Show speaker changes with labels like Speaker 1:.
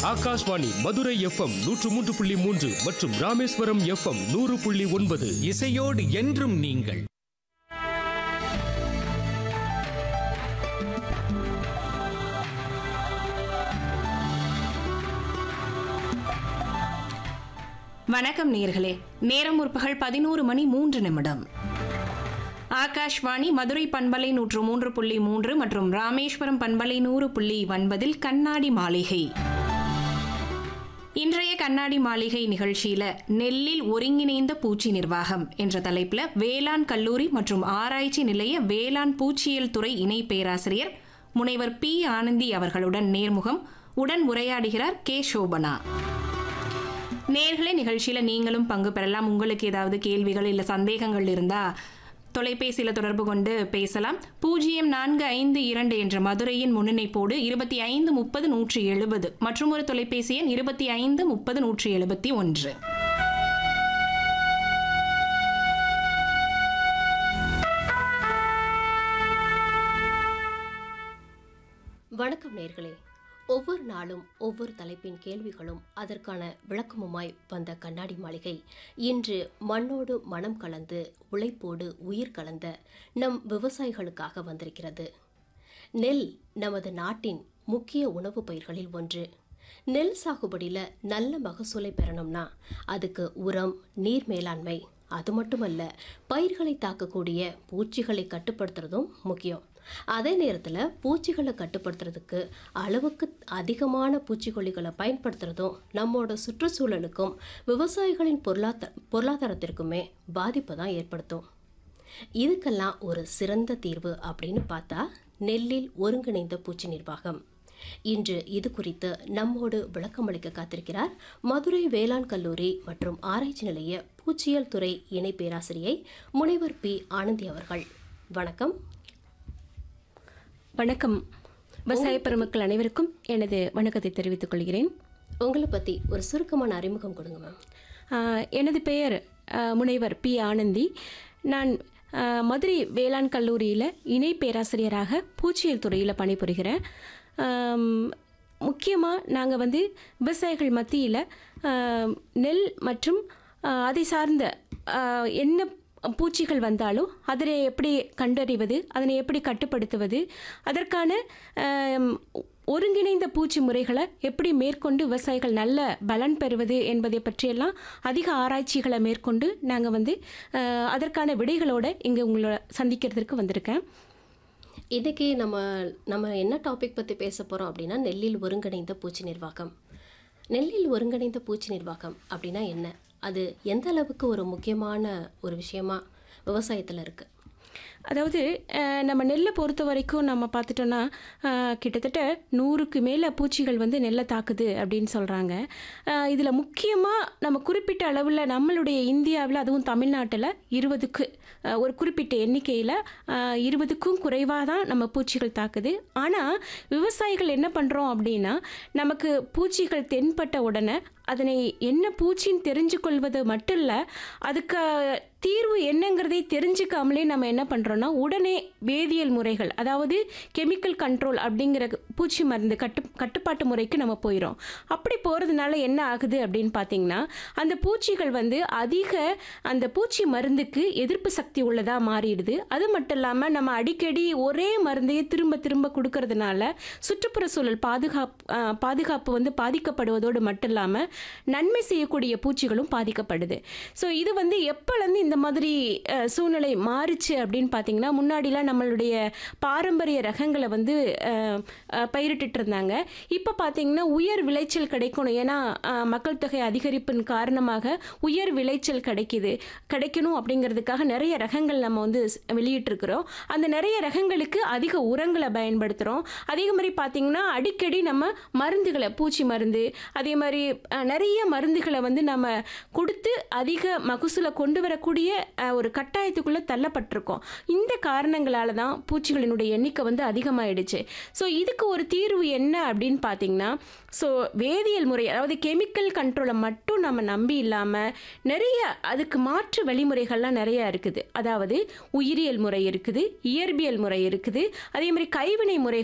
Speaker 1: Akashvani Madurai FM நூற்று மூன்று புள்ளி மூன்று மற்றும் ராமேஸ்வரம் எஃப்எம் நூறு புள்ளி ஒன்பது
Speaker 2: இசையோடு என்றும் நீங்கள்
Speaker 3: வணக்கம் நேர்களே நேரம் முற்பகல் பதினோரு மணி மூன்று நிமிடம் ஆகாஷ்வாணி மதுரை பண்பலை நூற்று மூன்று புள்ளி மூன்று மற்றும் ராமேஸ்வரம் பண்பலை நூறு புள்ளி ஒன்பதில் கண்ணாடி மாளிகை இன்றைய கண்ணாடி மாளிகை நிகழ்ச்சியில நெல்லில் ஒருங்கிணைந்த பூச்சி நிர்வாகம் என்ற தலைப்புல வேளாண் கல்லூரி மற்றும் ஆராய்ச்சி நிலைய வேளாண் பூச்சியியல் துறை இணை பேராசிரியர் முனைவர் பி ஆனந்தி அவர்களுடன் நேர்முகம் உடன் உரையாடுகிறார் கே சோபனா நேர்களே நிகழ்ச்சியில நீங்களும் பங்கு பெறலாம் உங்களுக்கு ஏதாவது கேள்விகள் இல்ல சந்தேகங்கள் இருந்தா தொலைபேசியில் தொடர்பு கொண்டு பேசலாம் பூஜ்ஜியம் நான்கு ஐந்து இரண்டு என்ற மதுரையின் முன்னிணைப்போடு இருபத்தி ஐந்து முப்பது நூற்றி எழுபது மற்றும் ஒரு தொலைபேசி எண் இருபத்தி ஐந்து முப்பது நூற்றி எழுபத்தி ஒன்று
Speaker 4: வணக்கம் நேர்களே ஒவ்வொரு நாளும் ஒவ்வொரு தலைப்பின் கேள்விகளும் அதற்கான விளக்கமுமாய் வந்த கண்ணாடி மாளிகை இன்று மண்ணோடு மனம் கலந்து உழைப்போடு உயிர் கலந்த நம் விவசாயிகளுக்காக வந்திருக்கிறது நெல் நமது நாட்டின் முக்கிய உணவுப் பயிர்களில் ஒன்று நெல் சாகுபடியில் நல்ல மகசூலை பெறணும்னா அதுக்கு உரம் நீர் மேலாண்மை அது மட்டுமல்ல பயிர்களை தாக்கக்கூடிய பூச்சிகளை கட்டுப்படுத்துறதும் முக்கியம் அதே நேரத்தில் பூச்சிகளை கட்டுப்படுத்துறதுக்கு அளவுக்கு அதிகமான பூச்சிக்கொல்லிகளை பயன்படுத்துறதும் நம்மோட சுற்றுச்சூழலுக்கும் விவசாயிகளின் பொருளாதார பொருளாதாரத்திற்குமே பாதிப்பை தான் ஏற்படுத்தும் இதுக்கெல்லாம் ஒரு சிறந்த தீர்வு அப்படின்னு பார்த்தா நெல்லில் ஒருங்கிணைந்த பூச்சி நிர்வாகம் இன்று இது குறித்து நம்மோடு விளக்கமளிக்க காத்திருக்கிறார் மதுரை வேளாண் கல்லூரி மற்றும் ஆராய்ச்சி நிலைய பூச்சியியல் துறை இணை பேராசிரியை முனைவர் பி ஆனந்தி அவர்கள் வணக்கம்
Speaker 5: வணக்கம் விவசாய பெருமக்கள் அனைவருக்கும் எனது வணக்கத்தை தெரிவித்துக் கொள்கிறேன்
Speaker 4: உங்களை பற்றி ஒரு சுருக்கமான அறிமுகம் கொடுங்க மேம்
Speaker 5: ஆஹ், எனது பெயர் ஆஹ், முனைவர் பி ஆனந்தி நான் ஆஹ், மதுரை வேளாண் கல்லூரியில் இணை பேராசிரியராக பூச்சியியல் துறையில் பணிபுரிகிறேன் முக்கியமாக நாங்கள் வந்து விவசாயிகள் மத்தியில் நெல் மற்றும் ஆஹ், அதை சார்ந்த ஆஹ், என்ன பூச்சிகள் வந்தாலும் அதனை எப்படி கண்டறிவது அதனை எப்படி கட்டுப்படுத்துவது அதற்கான ஆம், ஒருங்கிணைந்த பூச்சி முறைகளை எப்படி மேற்கொண்டு விவசாயிகள் நல்ல பலன் பெறுவது என்பதை பற்றியெல்லாம் அதிக ஆராய்ச்சிகளை மேற்கொண்டு நாங்கள் வந்து ஆஹ், அதற்கான விடைகளோட இங்கே உங்களை சந்திக்கிறதுக்கு வந்திருக்கேன்
Speaker 4: இன்னைக்கு நம்ம நம்ம என்ன டாபிக் பற்றி பேச போகிறோம் அப்படின்னா நெல்லில் ஒருங்கிணைந்த பூச்சி நிர்வாகம் நெல்லில் ஒருங்கிணைந்த பூச்சி நிர்வாகம் அப்படின்னா என்ன அது எந்த அளவுக்கு ஒரு முக்கியமான ஒரு விஷயமா விவசாயத்தில் இருக்குது
Speaker 5: அதாவது அஹ், நம்ம நெல்லை பொறுத்த வரைக்கும் நம்ம பார்த்துட்டோன்னா அஹ், கிட்டத்தட்ட நூறுக்கு மேலே பூச்சிகள் வந்து நெல்லை தாக்குது அப்படின்னு சொல்கிறாங்க இதில் முக்கியமாக நம்ம குறிப்பிட்ட அளவில் நம்மளுடைய இந்தியாவில் அதுவும் தமிழ்நாட்டில் இருபதுக்கு அஹ், ஒரு குறிப்பிட்ட எண்ணிக்கையில் இருபதுக்கும் குறைவாக தான் நம்ம பூச்சிகள் தாக்குது ஆனால் விவசாயிகள் என்ன பண்ணுறோம் அப்படின்னா நமக்கு பூச்சிகள் தென்பட்ட உடனே அதனை என்ன பூச்சின்னு தெரிஞ்சு கொள்வது மட்டும் இல்லை அதுக்கு தீர்வு என்னங்கிறதை தெரிஞ்சுக்காமலே நம்ம என்ன பண்ணுறோன்னா உடனே வேதியியல் முறைகள் அதாவது கெமிக்கல் கண்ட்ரோல் அப்படிங்கிற பூச்சி மருந்து கட்டு கட்டுப்பாட்டு முறைக்கு நம்ம போயிடும் அப்படி போகிறதுனால என்ன ஆகுது அப்படின்னு பார்த்தீங்கன்னா அந்த பூச்சிகள் வந்து அதிக அந்த பூச்சி மருந்துக்கு எதிர்ப்பு சக்தி உள்ளதாக மாறிடுது அது மட்டும் இல்லாமல் நம்ம அடிக்கடி ஒரே மருந்தையே திரும்ப திரும்ப கொடுக்கறதுனால சுற்றுப்புற சூழல் பாதுகாப்பு ஆஹ், பாதுகாப்பு வந்து பாதிக்கப்படுவதோடு மட்டும் இல்லாமல் நன்மை செய்யக்கூடிய பூச்சிகளும் பாதிக்கப்படுது ஸோ இது வந்து எப்போலேருந்து இந்த மாதிரி அஹ், சூழ்நிலை மாறுச்சு அப்படின்னு பார்த்தீங்கன்னா முன்னாடிலாம் நம்மளுடைய பாரம்பரிய ரகங்களை வந்து அஹ், அஹ், பயிரிட்டுட்டு இருந்தாங்க இப்போ பார்த்தீங்கன்னா உயர் விளைச்சல் கிடைக்கணும் ஏன்னா அஹ், மக்கள் தொகை அதிகரிப்பின் காரணமாக உயர் விளைச்சல் கிடைக்குது கிடைக்கணும் அப்படிங்கிறதுக்காக நிறைய ரகங்கள் நம்ம வந்து ஸ்- வெளியிட்டிருக்கிறோம் அந்த நிறைய ரகங்களுக்கு அதிக உரங்களை பயன்படுத்துகிறோம் அதே மாதிரி பார்த்தீங்கன்னா அடிக்கடி நம்ம மருந்துகளை பூச்சி மருந்து அதே மாதிரி அஹ், நிறைய மருந்துகளை வந்து நம்ம கொடுத்து அதிக மகசூலை கொண்டு வரக்கூடிய அஹ், ஒரு கட்டாயத்துக்குள்ளே தள்ளப்பட்டிருக்கோம் இந்த காரணங்களால தான் பூச்சிகளினுடைய எண்ணிக்கை வந்து அதிகமாயிடுச்சு ஸோ இதுக்கு ஒரு தீர்வு என்ன அப்படின்னு பார்த்தீங்கன்னா ஸோ வேதியியல் முறை அதாவது கெமிக்கல் கண்ட்ரோலை மட்டும் நம்ம நம்பி இல்லாமல் நிறைய அதுக்கு மாற்று வழிமுறைகள்லாம் நிறைய இருக்குது அதாவது உயிரியல் முறை இருக்குது இயற்பியல் முறை இருக்குது அதே மாதிரி கைவினை முறை